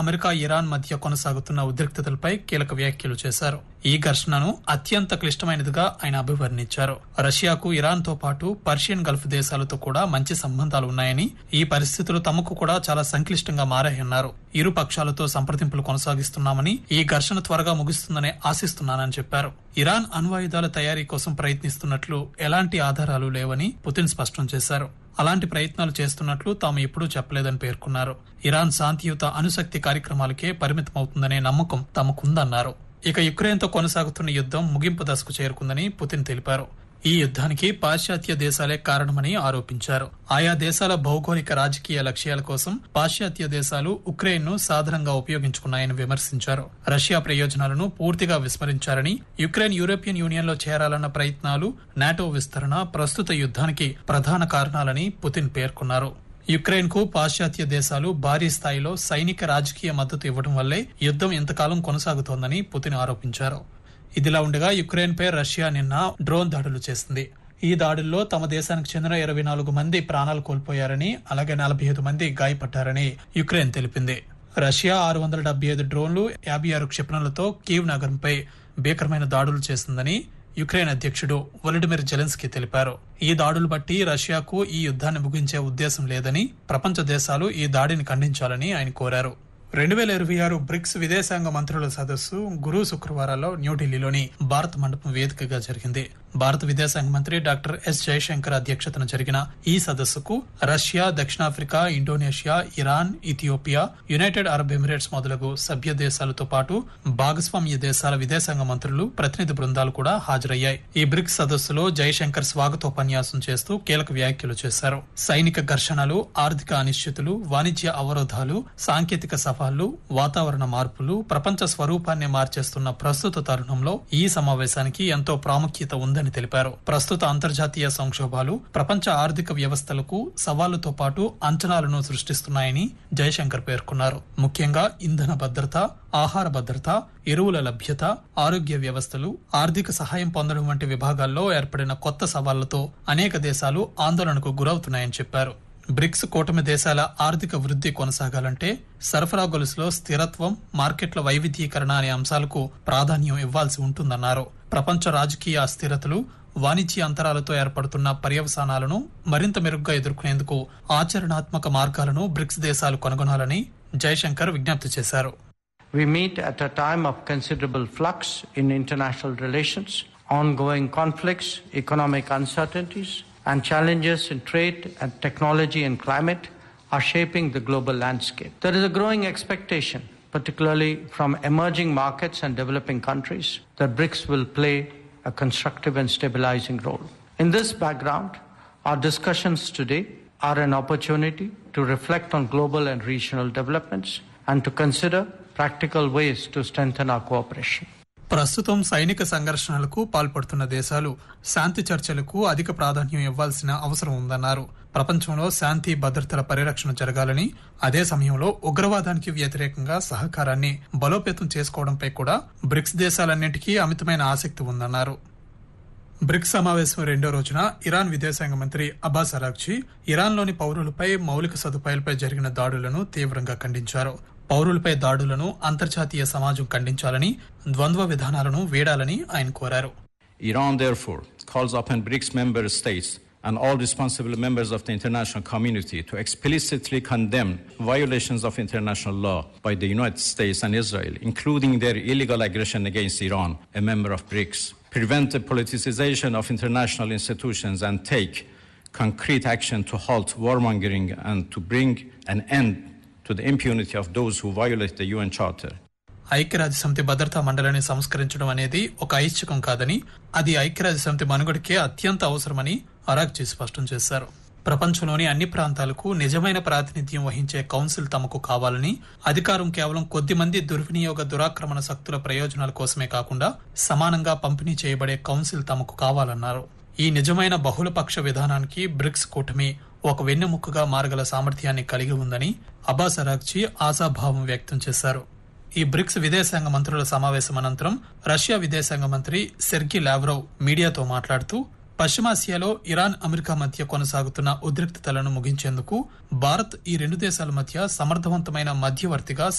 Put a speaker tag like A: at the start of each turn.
A: America Iran మధ్య కొనసాగుతున్న ఉద్రిక్తతలపై కీలక వ్యాఖ్యలు చేశారు ఈ ఘర్షణను అత్యంత క్లిష్టమైనదిగా ఆయన అభివర్ణించారు రష్యాకు ఇరాన్ తో పాటు పర్షియన్ గల్ఫ్ దేశాలతో కూడా మంచి సంబంధాలు ఉన్నాయని ఈ పరిస్థితులు తమకు కూడా చాలా సంక్లిష్టంగా మారాయన్నారు ఇరు పక్షాలతో సంప్రదింపులు కొనసాగిస్తున్నామని ఈ ఘర్షణ త్వరగా ముగుస్తుందని ఆశిస్తున్నానని చెప్పారు ఇరాన్ అణ్వాయుధాల తయారీ కోసం ప్రయత్నిస్తున్నట్లు ఎలాంటి ఆధారాలు లేవని పుతిన్ స్పష్టం చేశారు అలాంటి ప్రయత్నాలు చేస్తున్నట్లు తాము ఎప్పుడూ చెప్పలేదని పేర్కొన్నారు ఇరాన్ శాంతియుత అణుశక్తి కార్యక్రమాలకే పరిమితమవుతుందనే నమ్మకం తమకుందన్నారు ఇక యుక్రెయిన్తో కొనసాగుతున్న యుద్దం ముగింపు దశకు చేరుకుందని పుతిన్ తెలిపారు ఈ యుద్ధానికి పాశ్చాత్య దేశాలే కారణమని ఆరోపించారు ఆయా దేశాల భౌగోళిక రాజకీయ లక్ష్యాల కోసం పాశ్చాత్య దేశాలు ఉక్రెయిన్ ను సాధనంగా ఉపయోగించుకున్నాయని విమర్శించారు రష్యా ప్రయోజనాలను పూర్తిగా విస్మరించారని యుక్రెయిన్ యూరోపియన్ యూనియన్ లో చేరాలన్న ప్రయత్నాలు నాటో విస్తరణ ప్రస్తుత యుద్ధానికి ప్రధాన కారణాలని పుతిన్ పేర్కొన్నారు యుక్రెయిన్ కు పాశ్చాత్య దేశాలు భారీ స్థాయిలో సైనిక రాజకీయ మద్దతు ఇవ్వడం వల్లే యుద్దం ఇంతకాలం కొనసాగుతోందని పుతిన్ ఆరోపించారు ఇదిలా ఉండగా యుక్రెయిన్ పై రష్యా నిన్న డ్రోన్ దాడులు చేసింది ఈ దాడుల్లో తమ దేశానికి చెందిన ఇరవై నాలుగు మంది ప్రాణాలు కోల్పోయారని అలాగే నలభై ఐదు మంది గాయపడ్డారని యుక్రెయిన్ తెలిపింది రష్యా ఆరు వందల డెబ్బై ఐదు డ్రోన్లు యాభై ఆరు క్షిపణులతో కీవ్ నగరంపై భీకరమైన దాడులు చేసిందని యుక్రెయిన్ అధ్యక్షుడు వొలిడిమిర్ జెలెన్స్కీ తెలిపారు ఈ దాడులు బట్టి రష్యాకు ఈ యుద్ధాన్ని ముగించే ఉద్దేశం లేదని ప్రపంచ దేశాలు ఈ దాడిని ఖండించాలని ఆయన కోరారు రెండు వేల ఇరవై ఆరు బ్రిక్స్ విదేశాంగ మంత్రుల సదస్సు గురు శుక్రవారాల్లో న్యూఢిల్లీలోని భారత్ మండపం వేదికగా జరిగింది భారత విదేశాంగ మంత్రి డాక్టర్ ఎస్ జయశంకర్ అధ్యక్షతన జరిగిన ఈ సదస్సుకు రష్యా దక్షిణాఫ్రికా Indonesia Iran Ethiopia United Arab Emirates మొదలగు సభ్య దేశాలతో పాటు భాగస్వామ్య దేశాల విదేశాంగ మంత్రులు ప్రతినిధి బృందాలు కూడా హాజరయ్యాయి ఈ బ్రిక్స్ సదస్సులో జయశంకర్ స్వాగతోపన్యాసం చేస్తూ కీలక వ్యాఖ్యలు చేశారు సైనిక ఘర్షణలు ఆర్థిక అనిశ్చితులు వాణిజ్య అవరోధాలు సాంకేతిక సవాళ్లు వాతావరణ మార్పులు ప్రపంచ స్వరూపాన్ని మార్చేస్తున్న ప్రస్తుత తరుణంలో ఈ సమావేశానికి ఎంతో ప్రాముఖ్యత ఉందని తెలిపారు ప్రస్తుత అంతర్జాతీయ సంక్షోభాలు ప్రపంచ ఆర్థిక వ్యవస్థలకు సవాళ్లతో పాటు అంచనాలను సృష్టిస్తున్నాయని జయశంకర్ పేర్కొన్నారు ముఖ్యంగా ఇంధన భద్రత ఆహార భద్రత ఎరువుల లభ్యత ఆరోగ్య వ్యవస్థలు ఆర్థిక సహాయం పొందడం వంటి విభాగాల్లో ఏర్పడిన కొత్త సవాళ్లతో అనేక దేశాలు ఆందోళనకు గురవుతున్నాయని చెప్పారు బ్రిక్స్ కూటమి దేశాల ఆర్థిక వృద్ధి కొనసాగాలంటే సరఫరా గొలుసులో స్థిరత్వం మార్కెట్ల వైవిధ్యీకరణ అనే అంశాలకు ప్రాధాన్యం ఇవ్వాల్సి ఉంటుందన్నారు ప్రపంచ రాజకీయ అస్థిరతలు వాణిజ్య అంతరాలతో ఏర్పడుతున్న పర్యవసానాలను మరింత మెరుగ్గా ఎదుర్కొనేందుకు ఆచరణాత్మక మార్గాలను బ్రిక్స్ దేశాలు కనుగొనాలని జయశంకర్ విజ్ఞప్తి చేశారు
B: We meet at a time of considerable flux in international relations, ongoing conflicts, economic uncertainties, and challenges in trade and technology and climate are shaping the global landscape. There is a growing expectation, particularly from emerging markets and developing countries, that BRICS will play a constructive and stabilizing role. In this background, our discussions today are an opportunity to reflect on global and regional developments and to consider practical ways to strengthen our cooperation.
A: ప్రస్తుతం సైనిక సంఘర్షణలకు పాల్పడుతున్న దేశాలు శాంతి చర్చలకు అధిక ప్రాధాన్యం ఇవ్వాల్సిన అవసరం ఉందన్నారు ప్రపంచంలో శాంతి భద్రతల పరిరక్షణ జరగాలని అదే సమయంలో ఉగ్రవాదానికి వ్యతిరేకంగా సహకారాన్ని బలోపేతం చేసుకోవడంపై కూడా బ్రిక్స్ దేశాలన్నింటికీ అమితమైన ఆసక్తి ఉందన్నారు బ్రిక్స్ సమావేశం రెండో రోజున ఇరాన్ విదేశాంగ మంత్రి అబ్బాస్ అరాక్చి ఇరాన్లోని పౌరులపై మౌలిక సదుపాయాలపై జరిగిన దాడులను తీవ్రంగా ఖండించారు పౌరులపై దాడులను అంతర్జాతీయ సమాజం ఖండించాలని ద్వంద్వ విధానాలను వీడాలని ఆయన కోరారు
C: Iran, therefore, calls upon BRICS member states and all responsible members of the international community to explicitly condemn violations of international law by the United States and Israel, including their illegal aggression against Iran, a member of BRICS, prevent the politicization of international institutions, and take concrete action to halt warmongering and to bring an end to the impunity of those who violate the UN Charter.
A: ఐక్యరాజ్య సమితి భద్రతా మండలిని సంస్కరించడం అనేది ఒక ఐచ్ఛికం కాదని అది ఐక్యరాజ్య సమితి మనుగడకే అత్యంత అవసరమని అరాక్జీ స్పష్టం చేశారు ప్రపంచంలోని అన్ని ప్రాంతాలకు నిజమైన ప్రాతినిధ్యం వహించే కౌన్సిల్ తమకు కావాలని అధికారం కేవలం కొద్ది మంది దుర్వినియోగ దురాక్రమణ శక్తుల ప్రయోజనాల కోసమే కాకుండా సమానంగా పంపిణీ చేయబడే కౌన్సిల్ తమకు కావాలన్నారు ఈ నిజమైన బహుళపక్ష విధానానికి బ్రిక్స్ కూటమి ఒక వెన్నెముకగా మారగల సామర్థ్యాన్ని కలిగి ఉందని అబ్బాస్ అరాక్జీ ఆశాభావం వ్యక్తం చేశారు ఈ బ్రిక్స్ విదేశాంగ మంత్రుల సమావేశం అనంతరం రష్యా విదేశాంగ మంత్రి సెర్గి లావ్రోవ్ మీడియాతో మాట్లాడుతూ పశ్చిమాసియాలో ఇరాన్ అమెరికా మధ్య కొనసాగుతున్న ఉద్రిక్తతలను ముగించేందుకు భారత్ ఈ రెండు దేశాల మధ్య సమర్థవంతమైన మధ్యవర్తిగా